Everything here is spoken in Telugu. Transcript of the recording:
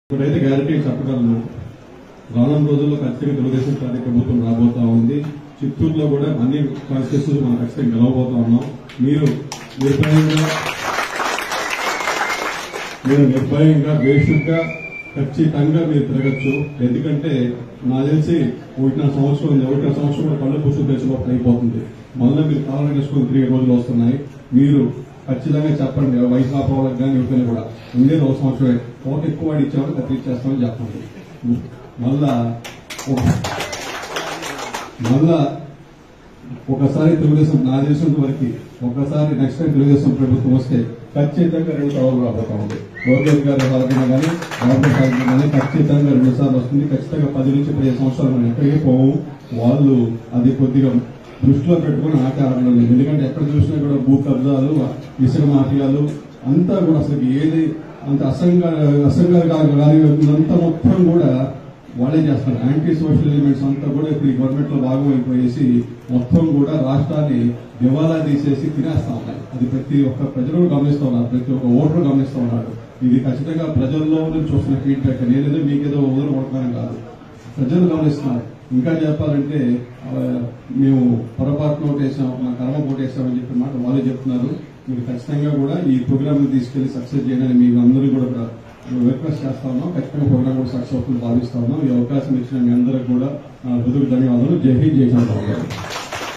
ఇప్పుడైతే గ్యారంటీ చెప్పగలను రానున్న రోజుల్లో ఖచ్చితంగా తెలుగుదేశం పార్టీ ప్రభుత్వం రాబోతా ఉంది చిత్తూరులో కూడా అన్ని కాన్స్టిట్యూషన్స్ మనం ఖచ్చితంగా గెలవబోతా ఉన్నాం మీరు నిర్భయంగా మీరు నిర్భయంగా బేసిక్గా ఖచ్చితంగా మీరు తిరగచ్చు ఎందుకంటే నాకు తెలిసి ఒకటిన్నర సంవత్సరం ఉంది ఒకటిన్నర సంవత్సరం కూడా కళ్ళు పుస్తకం తెచ్చుకోవడం అయిపోతుంది మళ్ళీ మీరు కాలం వేసుకొని తిరిగే రోజులు వస్తున్నాయి మీరు ఖచ్చితంగా చెప్పండి వయసు ఆపవాళ్ళకి కానీ ఎవరికైనా కూడా ఉండేది ఒక సంవత్సరమే ఒక ఎక్కువ వాడి ఇచ్చేవాళ్ళు కత్తిరిచేస్తామని చెప్పండి మళ్ళా ఒక- మళ్ళా ఒకసారి తెలుగుదేశం నా తెలిసినంత వరకు ఒకసారి నెక్స్ట్ టైం తెలుగుదేశం ప్రభుత్వం వస్తే ఖచ్చితంగా రెండు సార్లు రాబోతా ఉంది లోకేష్ గారి సాధన కానీ రాబోయే సాధన కానీ ఖచ్చితంగా రెండు సార్లు వస్తుంది ఖచ్చితంగా పది నుంచి పదిహేను సంవత్సరాలు మనం ఎక్కడికి పోము వాళ్ళు అది కొద్దిగా దృష్టిలో పెట్టుకుని ఆట ఆడడం లేదు ఎందుకంటే ఎక్కడ చూసినా కూడా భూ కబ్జాలు ఇసుక మాఫియాలు అంతా కూడా అసలు ఏది అంత అసంగా అసంగా కానీ అంతా మొత్తం కూడా వాళ్ళే చేస్తారు యాంటీ సోషల్ ఎలిమెంట్స్ అంతా కూడా ఇప్పుడు ఈ గవర్నమెంట్ లో భాగమైపోయేసి మొత్తం కూడా రాష్ట్రాన్ని దివాలా తీసేసి తినేస్తా ఉన్నాయి అది ప్రతి ఒక్క ప్రజలు గమనిస్తూ ఉన్నారు ప్రతి ఒక్క ఓటరు గమనిస్తూ ఉన్నారు ఇది ఖచ్చితంగా ప్రజల్లో నుంచి చూస్తున్న ఫీడ్బ్యాక్ నేనేదో మీకేదో వదిలి కొడతాను కాదు ప్రజలు గమనిస్తున్నారు ఇంకా చెప్పాలంటే ఆ, మేము పొరపాటున ఓటేసాం మా కర్మ ఓటేసామని చెప్పిన మాట వాళ్ళు చెప్తున్నారు మీరు ఖచ్చితంగా కూడా ఈ ప్రోగ్రామ్ తీసుకెళ్లి సక్సెస్ చేయడానికి మీ అందరూ కూడా రిక్వెస్ట్ చేస్తా ఉన్నాం ఖచ్చితంగా ప్రోగ్రామ్ కూడా సక్సెస్ అవుతుంది భావిస్తా ఉన్నాం ఈ అవకాశం ఇచ్చిన మీ అందరికి కూడా నా హృదయ ధన్యవాదాలు జై హింద్ జై చంద్రబాబు గారు